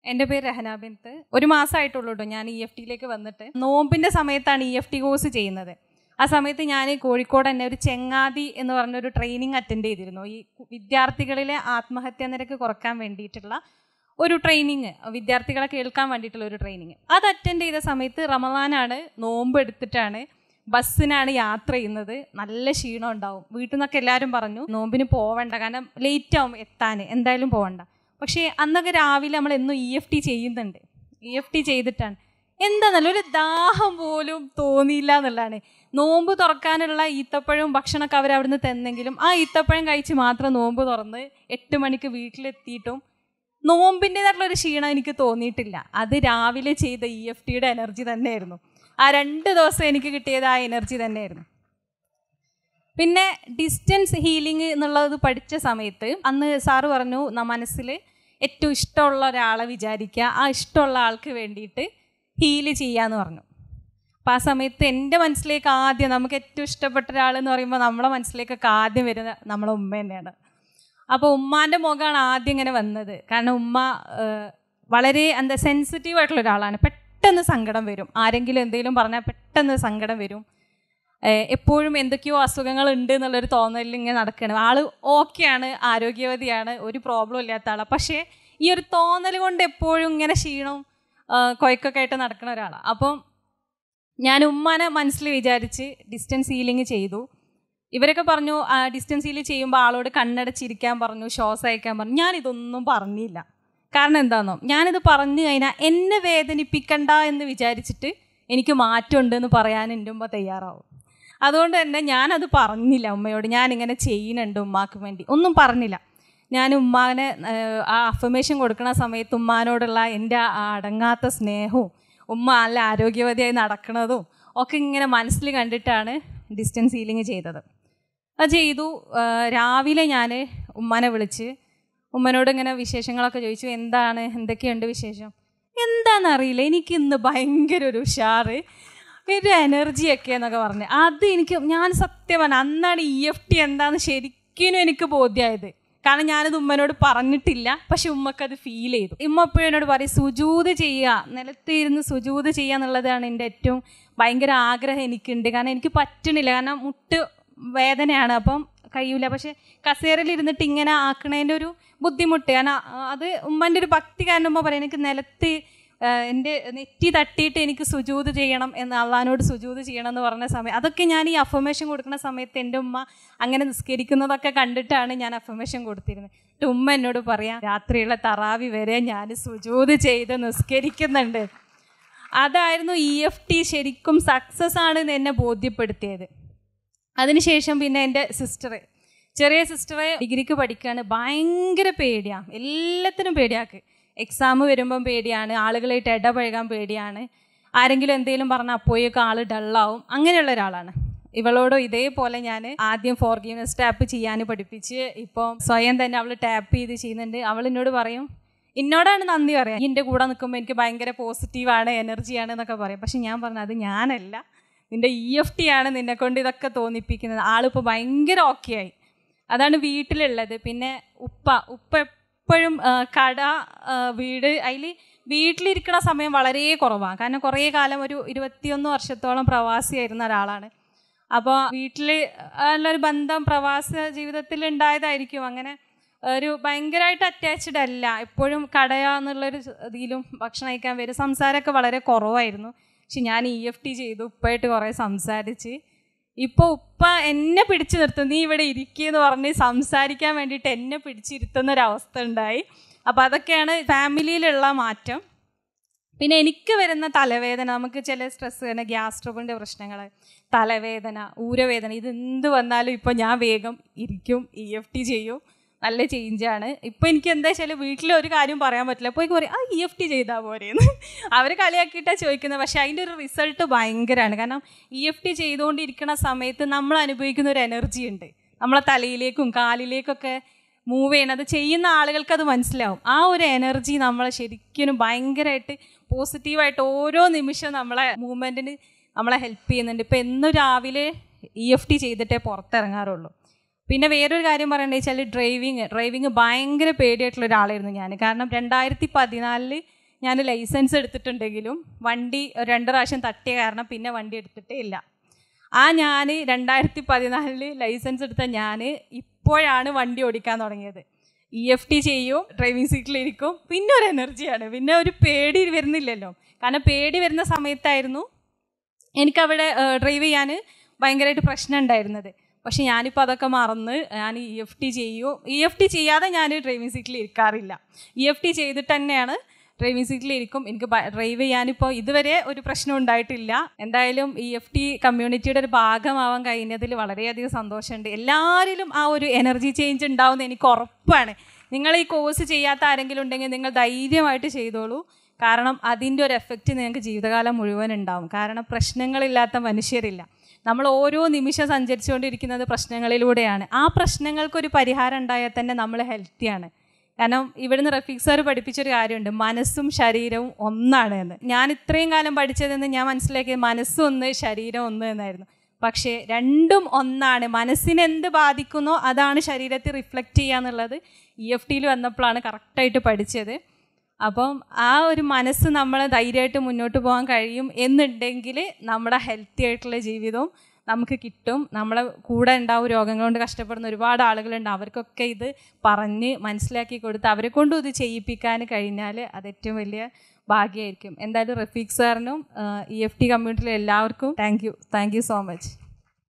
എൻ്റെ പേര് രഹന ബിൻത്ത് ഒരു മാസമായിട്ടുള്ളൂ കേട്ടോ ഞാൻ ഇ എഫ് ടിയിലേക്ക് വന്നിട്ട് നോമ്പിൻ്റെ സമയത്താണ് ഇ എഫ് ടി കോഴ്സ് ചെയ്യുന്നത് ആ സമയത്ത് ഞാൻ കോഴിക്കോട് തന്നെ ഒരു ചെങ്ങാതി എന്ന് പറഞ്ഞൊരു ട്രെയിനിങ് അറ്റൻഡ് ചെയ്തിരുന്നു ഈ വിദ്യാർത്ഥികളിലെ ആത്മഹത്യാ നിരക്ക് കുറക്കാൻ വേണ്ടിയിട്ടുള്ള ഒരു ട്രെയിനിങ് വിദ്യാർത്ഥികളെ കേൾക്കാൻ വേണ്ടിയിട്ടുള്ള ഒരു ട്രെയിനിങ് അത് അറ്റൻഡ് ചെയ്ത സമയത്ത് റമദാനാണ് നോമ്പ് എടുത്തിട്ടാണ് ബസ്സിനാണ് യാത്ര ചെയ്യുന്നത് നല്ല ക്ഷീണം ഉണ്ടാവും വീട്ടിൽ നിന്നൊക്കെ എല്ലാവരും പറഞ്ഞു നോമ്പിന് പോവണ്ട കാരണം ലേറ്റ് ആവും എത്താൻ എന്തായാലും പോവണ്ട പക്ഷേ അന്നൊക്കെ രാവിലെ നമ്മൾ എന്നും ഇ എഫ് ടി ചെയ്യുന്നുണ്ട് ഇ എഫ് ടി ചെയ്തിട്ടാണ് എന്താന്നല്ല ഒരു ദാഹം പോലും തോന്നിയില്ല എന്നുള്ളതാണ് നോമ്പ് തുറക്കാനുള്ള ഈത്തപ്പഴവും ഭക്ഷണമൊക്കെ അവർ അവിടുന്ന് തന്നെങ്കിലും ആ ഈത്തപ്പഴം കഴിച്ച് മാത്രം നോമ്പ് തുറന്ന് എട്ട് മണിക്ക് വീട്ടിലെത്തിയിട്ടും നോമ്പിൻ്റെതായിട്ടുള്ള ഒരു ക്ഷീണം എനിക്ക് തോന്നിയിട്ടില്ല അത് രാവിലെ ചെയ്ത ഇ എഫ് ടിയുടെ എനർജി തന്നെയായിരുന്നു ആ രണ്ട് ദിവസം എനിക്ക് കിട്ടിയത് ആ എനർജി തന്നെയായിരുന്നു പിന്നെ ഡിസ്റ്റൻസ് ഹീലിംഗ് എന്നുള്ളത് പഠിച്ച സമയത്ത് അന്ന് സാറ് പറഞ്ഞു ന മനസ്സിൽ ഏറ്റവും ഇഷ്ടമുള്ള ഒരാളെ വിചാരിക്കുക ആ ഇഷ്ടമുള്ള ആൾക്ക് വേണ്ടിയിട്ട് ഹീല് ചെയ്യാന്ന് പറഞ്ഞു അപ്പം ആ സമയത്ത് എൻ്റെ മനസ്സിലേക്ക് ആദ്യം നമുക്ക് ഏറ്റവും ഇഷ്ടപ്പെട്ട ഒരാൾ എന്ന് പറയുമ്പോൾ നമ്മളെ മനസ്സിലേക്കൊക്കെ ആദ്യം വരുന്ന നമ്മളെ ഉമ്മ തന്നെയാണ് അപ്പോൾ ഉമ്മാൻ്റെ മുഖമാണ് ആദ്യം ഇങ്ങനെ വന്നത് കാരണം ഉമ്മ ഏഹ്, വളരെ എന്താ സെൻസിറ്റീവ് ആയിട്ടുള്ള ഒരാളാണ് പെട്ടെന്ന് സങ്കടം വരും ആരെങ്കിലും എന്തെങ്കിലും പറഞ്ഞാൽ പെട്ടെന്ന് സങ്കടം വരും ഏഹ്, എപ്പോഴും എന്തൊക്കെയോ അസുഖങ്ങൾ ഉണ്ട് എന്നുള്ളൊരു തോന്നലിൽ ഇങ്ങനെ നടക്കുകയാണ് ആൾ ഓക്കെയാണ് ആരോഗ്യവതിയാണ് ഒരു പ്രോബ്ലം ഇല്ലാത്ത ആളാണ് പക്ഷേ ഈ ഒരു തോന്നൽ കൊണ്ട് എപ്പോഴും ഇങ്ങനെ ക്ഷീണവും ഏഹ്, കൊയക്കൊക്കെ ആയിട്ട് നടക്കുന്ന ഒരാളാണ് അപ്പം ഞാൻ ഉമ്മാനെ മനസ്സിൽ വിചാരിച്ച് ഡിസ്റ്റൻസ് ഹീലിംഗ് ചെയ്തു ഇവരൊക്കെ പറഞ്ഞു ഡിസ്റ്റൻസ് ഹീൽ ചെയ്യുമ്പോൾ ആളോട് കണ്ണടച്ചിരിക്കാൻ പറഞ്ഞു ശ്വാസം അയക്കാൻ പറഞ്ഞു ഞാനിതൊന്നും പറഞ്ഞില്ല കാരണം എന്താണെന്നോ ഞാനിത് പറഞ്ഞു കഴിഞ്ഞാൽ എന്നെ വേദനിപ്പിക്കണ്ട എന്ന് വിചാരിച്ചിട്ട് എനിക്ക് മാറ്റമുണ്ട് എന്ന് പറയാൻ എൻ്റെ ഉമ്മ തയ്യാറാവും അതുകൊണ്ട് തന്നെ ഞാനത് പറഞ്ഞില്ല ഉമ്മയോട് ഞാനിങ്ങനെ ചെയ്യുന്നുണ്ട് ഉമ്മാക്ക് വേണ്ടി ഒന്നും പറഞ്ഞില്ല ഞാൻ ഉമ്മാനെ ഏഹ്, ആ അഫർമേഷൻ കൊടുക്കുന്ന സമയത്ത് ഉമ്മാനോടുള്ള എൻ്റെ ആ അടങ്ങാത്ത സ്നേഹവും ഉമ്മ നല്ല ആരോഗ്യവതിയായി നടക്കുന്നതും ഒക്കെ ഇങ്ങനെ മനസ്സിൽ കണ്ടിട്ടാണ് ഡിസ്റ്റൻസ് ഹീലിംഗ് ചെയ്തത് അത് ചെയ്തു ആ, രാവിലെ ഞാൻ ഉമ്മാനെ വിളിച്ച് ഉമ്മനോട് ഇങ്ങനെ വിശേഷങ്ങളൊക്കെ ചോദിച്ചു എന്താണ് എന്തൊക്കെയുണ്ട് വിശേഷം എന്താണെന്നറിയില്ല എനിക്ക് ഇന്ന് ഭയങ്കര ഒരു ഉഷാറ് ഒരു എനർജിയൊക്കെ എന്നൊക്കെ പറഞ്ഞ് അത് എനിക്ക് ഞാൻ സത്യം പറഞ്ഞ അന്നാണ് ഇ എഫ് ടി എന്താണെന്ന് ശരിക്കും എനിക്ക് ബോധ്യമായത് കാരണം ഞാനത് ഉമ്മനോട് പറഞ്ഞിട്ടില്ല പക്ഷെ ഉമ്മക്കത് ഫീൽ ചെയ്തു ഉമ്മ എപ്പോഴും എന്നോട് പറയും സുജൂത് ചെയ്യുക നിലത്ത് ഇരുന്ന് സുജൂത് ചെയ്യുക എന്നുള്ളതാണ് എൻ്റെ ഏറ്റവും ഭയങ്കര ആഗ്രഹം എനിക്കുണ്ട് കാരണം എനിക്ക് പറ്റണില്ല കാരണം മുട്ട് വേദനയാണ് അപ്പം കഴിയൂല പക്ഷെ കസേരയിൽ ഇരുന്നിട്ട് ഇങ്ങനെ ആക്കണതിൻ്റെ ഒരു ബുദ്ധിമുട്ട് കാരണം ആ, അത് ഉമ്മൻ്റെ ഒരു ഭക്തി കാരണം ഉമ്മ പറയും എനിക്ക് നിലത്ത് ആ, എൻ്റെ നെറ്റി തട്ടിയിട്ട് എനിക്ക് സുജൂത് ചെയ്യണം എന്ന് അള്ളഹാനോട് സുജൂത് ചെയ്യണം എന്ന് പറഞ്ഞ സമയം അതൊക്കെ ഞാൻ ഈ അഫർമേഷൻ കൊടുക്കുന്ന സമയത്ത് എൻ്റെ ഉമ്മ അങ്ങനെ നിസ്കരിക്കുന്നതൊക്കെ കണ്ടിട്ടാണ് ഞാൻ അഫർമേഷൻ കൊടുത്തിരുന്നത് എന്നിട്ട് ഉമ്മ എന്നോട് പറയാം രാത്രിയുള്ള തറാവി വരെ ഞാൻ സുജൂത് ചെയ്ത് നിസ്കരിക്കുന്നുണ്ട് അതായിരുന്നു ഇ എഫ് ടി ശരിക്കും സക്സസ് ആണെന്ന് എന്നെ ബോധ്യപ്പെടുത്തിയത് അതിനുശേഷം പിന്നെ എൻ്റെ സിസ്റ്റർ ചെറിയ സിസ്റ്ററെ ഡിഗ്രിക്ക് പഠിക്കുകയാണ് ഭയങ്കര പേടിയാണ് എല്ലാത്തിനും പേടിയാക്ക് എക്സാം വരുമ്പം പേടിയാണ് ആളുകളായിട്ട് ഇടപഴകാൻ പേടിയാണ് ആരെങ്കിലും എന്തെങ്കിലും പറഞ്ഞാൽ അപ്പോഴേക്കും ആൾ ഡള്ളാവും അങ്ങനെയുള്ള ഒരാളാണ് ഇവളോട് ഇതേപോലെ ഞാൻ ആദ്യം ഫോർഗീവ്നെസ് ടാപ്പ് ചെയ്യാൻ പഠിപ്പിച്ച് ഇപ്പോൾ സ്വയം തന്നെ അവൾ ടാപ്പ് ചെയ്ത് ചെയ്യുന്നുണ്ട് അവൾ എന്നോട് പറയും എന്നോടാണ് നന്ദി പറയാം എൻ്റെ കൂടെ നിൽക്കുമ്പോൾ എനിക്ക് ഭയങ്കര പോസിറ്റീവാണ് എനർജിയാണ് എന്നൊക്കെ പറയും പക്ഷെ ഞാൻ പറഞ്ഞു അത് ഞാനല്ല നിൻ്റെ ഇ എഫ് ടി ആണ് നിന്നെ കൊണ്ട് ഇതൊക്കെ തോന്നിപ്പിക്കുന്നത് ആളിപ്പോൾ ഭയങ്കര ഓക്കെ ആയി അതാണ് വീട്ടിലുള്ളത് പിന്നെ ഉപ്പ ഉപ്പ എപ്പോഴും ആ, കട ആ, വീട് അതിൽ വീട്ടിലിരിക്കുന്ന സമയം വളരെ കുറവാണ് കാരണം കുറേ കാലം ഒരു ഇരുപത്തിയൊന്ന് വർഷത്തോളം പ്രവാസിയായിരുന്ന ഒരാളാണ് അപ്പോൾ വീട്ടിൽ ഉള്ളൊരു ബന്ധം പ്രവാസ ജീവിതത്തിൽ ഉണ്ടായതായിരിക്കും അങ്ങനെ ഒരു ഭയങ്കരമായിട്ട് അറ്റാച്ച്ഡ് അല്ല എപ്പോഴും കടയ എന്നുള്ളൊരു ഇതിലും ഭക്ഷണം കഴിക്കാൻ വരും സംസാരമൊക്കെ വളരെ കുറവായിരുന്നു പക്ഷെ ഞാൻ ഇ എഫ് ടി ചെയ്തു ഉപ്പായിട്ട് കുറേ സംസാരിച്ച് ഇപ്പോൾ ഉപ്പ എന്നെ പിടിച്ചു നിർത്തും നീ ഇവിടെ ഇരിക്കുകയെന്ന് പറഞ്ഞ് സംസാരിക്കാൻ വേണ്ടിയിട്ട് എന്നെ പിടിച്ചിരുത്തുന്ന ഒരവസ്ഥ ഉണ്ടായി അപ്പോൾ അതൊക്കെയാണ് ഫാമിലിയിലുള്ള മാറ്റം പിന്നെ എനിക്ക് വരുന്ന തലവേദന നമുക്ക് ചില സ്ട്രെസ് തന്നെ ഗ്യാസ് ട്രബിളിൻ്റെ പ്രശ്നങ്ങൾ തലവേദന ഊരവേദന ഇത് എന്ത് വന്നാലും ഇപ്പോൾ ഞാൻ വേഗം ഇരിക്കും ഇ എഫ് ടി ചെയ്യും നല്ല ചേഞ്ചാണ് ഇപ്പോൾ എനിക്ക് എന്താ വെച്ചാൽ വീട്ടിൽ ഒരു കാര്യം പറയാൻ പറ്റില്ല അപ്പോൾ എനിക്ക് പറയും ആ ഇ എഫ് ടി ചെയ്താൽ പോരെയെന്ന് അവർ കളിയാക്കിയിട്ടാണ് ചോദിക്കുന്നത് പക്ഷേ അതിൻ്റെ ഒരു റിസൾട്ട് ഭയങ്കരമാണ് കാരണം ഇ എഫ് ടി ചെയ്തുകൊണ്ടിരിക്കുന്ന സമയത്ത് നമ്മൾ അനുഭവിക്കുന്ന ഒരു എനർജി ഉണ്ട് നമ്മളെ തലയിലേക്കും കാലിലേക്കൊക്കെ മൂവ് ചെയ്യണത് ചെയ്യുന്ന ആളുകൾക്ക് അത് മനസ്സിലാവും ആ ഒരു എനർജി നമ്മളെ ശരിക്കും ഭയങ്കരമായിട്ട് പോസിറ്റീവായിട്ട് ഓരോ നിമിഷം നമ്മളെ മൂവ്മെൻറ്റിന് നമ്മളെ ഹെൽപ്പ് ചെയ്യുന്നുണ്ട് ഇപ്പം എന്നും രാവിലെ ഇ എഫ് ടി ചെയ്തിട്ടേ പുറത്തിറങ്ങാറുള്ളൂ പിന്നെ വേറൊരു കാര്യം പറയണമെന്ന് വെച്ചാൽ ഡ്രൈവിങ് ഡ്രൈവിങ് ഭയങ്കര പേടിയായിട്ടുള്ള ഒരാളായിരുന്നു ഞാൻ കാരണം രണ്ടായിരത്തി പതിനാലില് ഞാൻ ലൈസൻസ് എടുത്തിട്ടുണ്ടെങ്കിലും വണ്ടി ഒരു രണ്ട് പ്രാവശ്യം തട്ടിയ കാരണം പിന്നെ വണ്ടി എടുത്തിട്ടേ ഇല്ല ആ ഞാൻ രണ്ടായിരത്തി പതിനാലില് ലൈസൻസ് എടുത്ത ഞാൻ ഇപ്പോഴാണ് വണ്ടി ഓടിക്കാൻ തുടങ്ങിയത് ഇ എഫ് ടി ചെയ്യും ഡ്രൈവിംഗ് സീറ്റിലിരിക്കും പിന്നെ ഒരു എനർജിയാണ് പിന്നെ ഒരു പേടി വരുന്നില്ലല്ലോ കാരണം പേടി വരുന്ന സമയത്തായിരുന്നു എനിക്കവിടെ ഡ്രൈവ് ചെയ്യാൻ ഭയങ്കരമായിട്ട് പ്രശ്നം ഉണ്ടായിരുന്നത് പക്ഷെ ഞാനിപ്പോൾ അതൊക്കെ മറന്ന് ഞാൻ ഇ എഫ് ടി ചെയ്യും ഇ എഫ് ടി ചെയ്യാതെ ഞാൻ ഡ്രൈവിംഗ് സീറ്റിൽ ഇരിക്കാറില്ല ഇ എഫ് ടി ചെയ്തിട്ട് തന്നെയാണ് ഡ്രൈവിംഗ് സീറ്റിൽ ഇരിക്കും എനിക്ക് ഡ്രൈവ് ചെയ്യാനിപ്പോൾ ഇതുവരെ ഒരു പ്രശ്നം ഉണ്ടായിട്ടില്ല എന്തായാലും ഇ എഫ് ടി കമ്മ്യൂണിറ്റിയുടെ ഒരു ഭാഗമാവാൻ കഴിഞ്ഞതിൽ വളരെയധികം സന്തോഷമുണ്ട് എല്ലാവരിലും ആ ഒരു എനർജി ചേഞ്ച് ഉണ്ടാവുമെന്ന് എനിക്ക് ഉറപ്പാണ് നിങ്ങൾ ഈ കോഴ്സ് ചെയ്യാത്ത ആരെങ്കിലും ഉണ്ടെങ്കിൽ നിങ്ങൾ ധൈര്യമായിട്ട് ചെയ്തോളൂ കാരണം അതിൻ്റെ ഒരു എഫക്റ്റ് നിങ്ങൾക്ക് ജീവിതകാലം മുഴുവൻ ഉണ്ടാവും കാരണം പ്രശ്നങ്ങളില്ലാത്ത മനുഷ്യരില്ല നമ്മൾ ഓരോ നിമിഷം സഞ്ചരിച്ചുകൊണ്ടിരിക്കുന്നത് പ്രശ്നങ്ങളിലൂടെയാണ് ആ പ്രശ്നങ്ങൾക്കൊരു പരിഹാരം ഉണ്ടായാൽ തന്നെ നമ്മൾ ഹെൽത്തിയാണ് കാരണം ഇവിടുന്ന് റഫീഖ് സാർ പഠിപ്പിച്ചൊരു കാര്യമുണ്ട് മനസ്സും ശരീരവും ഒന്നാണ് എന്ന് ഞാൻ ഇത്രയും കാലം പഠിച്ചതെന്ന് ഞാൻ മനസ്സിലാക്കിയത് മനസ്സും ഒന്ന് ശരീരം ഒന്ന് എന്നായിരുന്നു പക്ഷേ രണ്ടും ഒന്നാണ് മനസ്സിന് എന്ത് ബാധിക്കുന്നോ അതാണ് ശരീരത്തിൽ റിഫ്ലക്റ്റ് ചെയ്യുക എന്നുള്ളത് ഇ എഫ് ടിയിൽ വന്നപ്പോഴാണ് കറക്റ്റായിട്ട് പഠിച്ചത് അപ്പം ആ ഒരു മനസ്സ് നമ്മളെ ധൈര്യമായിട്ട് മുന്നോട്ട് പോകാൻ കഴിയും എന്നുണ്ടെങ്കിൽ നമ്മുടെ ഹെൽത്തി ആയിട്ടുള്ള ജീവിതവും നമുക്ക് കിട്ടും നമ്മളെ കൂടെ ഉണ്ടാവും രോഗങ്ങൾ കൊണ്ട് കഷ്ടപ്പെടുന്ന ഒരുപാട് ആളുകളുണ്ട് അവർക്കൊക്കെ ഇത് പറഞ്ഞ് മനസ്സിലാക്കി കൊടുത്ത് അവരെ കൊണ്ടും ഇത് ചെയ്യിപ്പിക്കാൻ കഴിഞ്ഞാൽ അത് ഏറ്റവും വലിയ ഭാഗ്യമായിരിക്കും എന്തായാലും റഫീഖ് സാറിനും ഇ എഫ് ടി കമ്മ്യൂണിറ്റിയിലെ എല്ലാവർക്കും thank you thank you so much